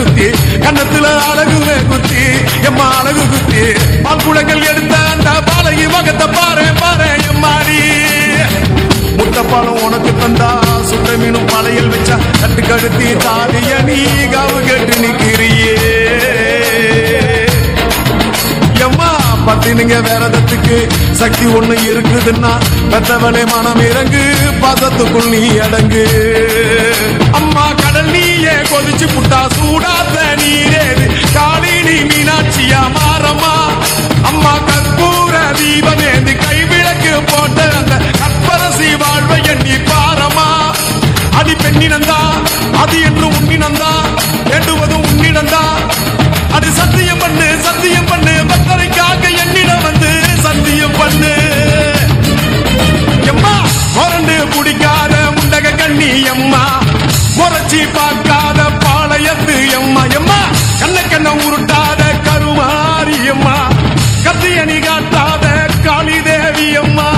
குத்தி கன்னத்துல அழகுவே குத்தி எம்மா அழகு குத்தி பால் குளங்கள் எடுத்த அந்த பாலகி மகத்தை பாரு பாரு எம்மாடி முட்டப்பாலம் உனக்கு தந்தா சுட்ட மீனும் பழையல் வச்சா கட்டு கடுத்தி தாலிய நீ காவு கேட்டு நிக்கிறியே எம்மா பத்தினுங்க வேறதத்துக்கு சக்தி ஒண்ணு இருக்குதுன்னா பெத்தவனே மனம் இறங்கு பாசத்துக்குள் நீ அடங்கு அம்மா கடல் நீயே கொதிச்சு புட்டா சூடாத்த நீரேது காளினி மீனாட்சியா மாறம்மா அம்மா கற்பூர தீபமேந்து கைவிளக்கு போட்ட அந்த கற்பரசி வாழ்வை எண்ணி பாரம்மா அடி பெண்ணினந்தா அது என்று உன்னினந்தா வேண்டுவதும் உன்னிடந்தா அது சத்தியம் பண்ணு சத்தியம் பண்ணு பக்தரைக்காக என்னிடம் வந்து சத்தியம் பண்ணு எம்மா முரண்டு பிடிக்காத முண்டக கண்ணி எம்மா முறைச்சி பார்க்காத பாளையத்து எம்மா எம்மா கண்ண கண்ண உருட்டாத கருமாரி எம்மா கத்தியணி காட்டாத காளி தேவி அம்மா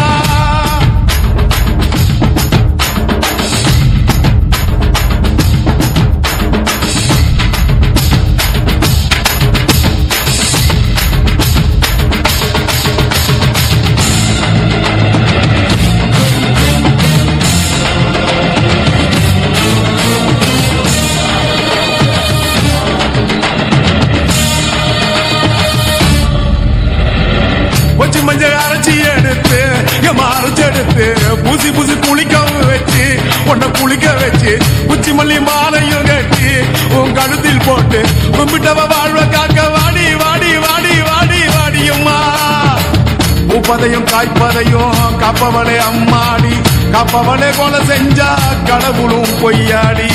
கொஞ்சம் மஞ்சள் அரைச்சி எடுத்து எம்மா அரைச்சி எடுத்து பூசி பூசி குளிக்க வச்சு உன்னை குளிக்க வச்சு உச்சி மல்லி மாலையும் கட்டி உன் கழுத்தில் போட்டு கும்பிட்டவ வாழ்வ காக்க வாடி வாடி வாடி வாடி வாடி அம்மா பூப்பதையும் காய்ப்பதையும் காப்பவளே அம்மாடி காப்பவளே கொலை செஞ்சா கடவுளும் பொய்யாடி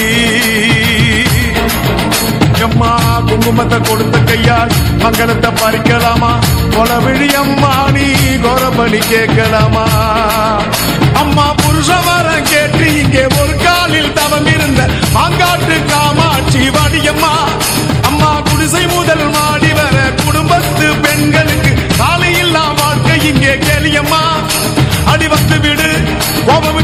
எம்மா குங்குமத்தை கொடுத்த கையால் மங்களத்தை பறிக்கலாமா கொலவிழி அம்மா நீ கோரபலி கேட்கலாமா அம்மா புருஷ வரம் கேட்டு இங்கே ஒரு காலில் தவம் இருந்த மாங்காட்டு காமாட்சி வாடியம்மா அம்மா குடிசை முதல் மாடி வர குடும்பத்து பெண்களுக்கு காலையில்லா வாழ்க்கை இங்கே கேளியம்மா அடி வந்து விடு கோபம்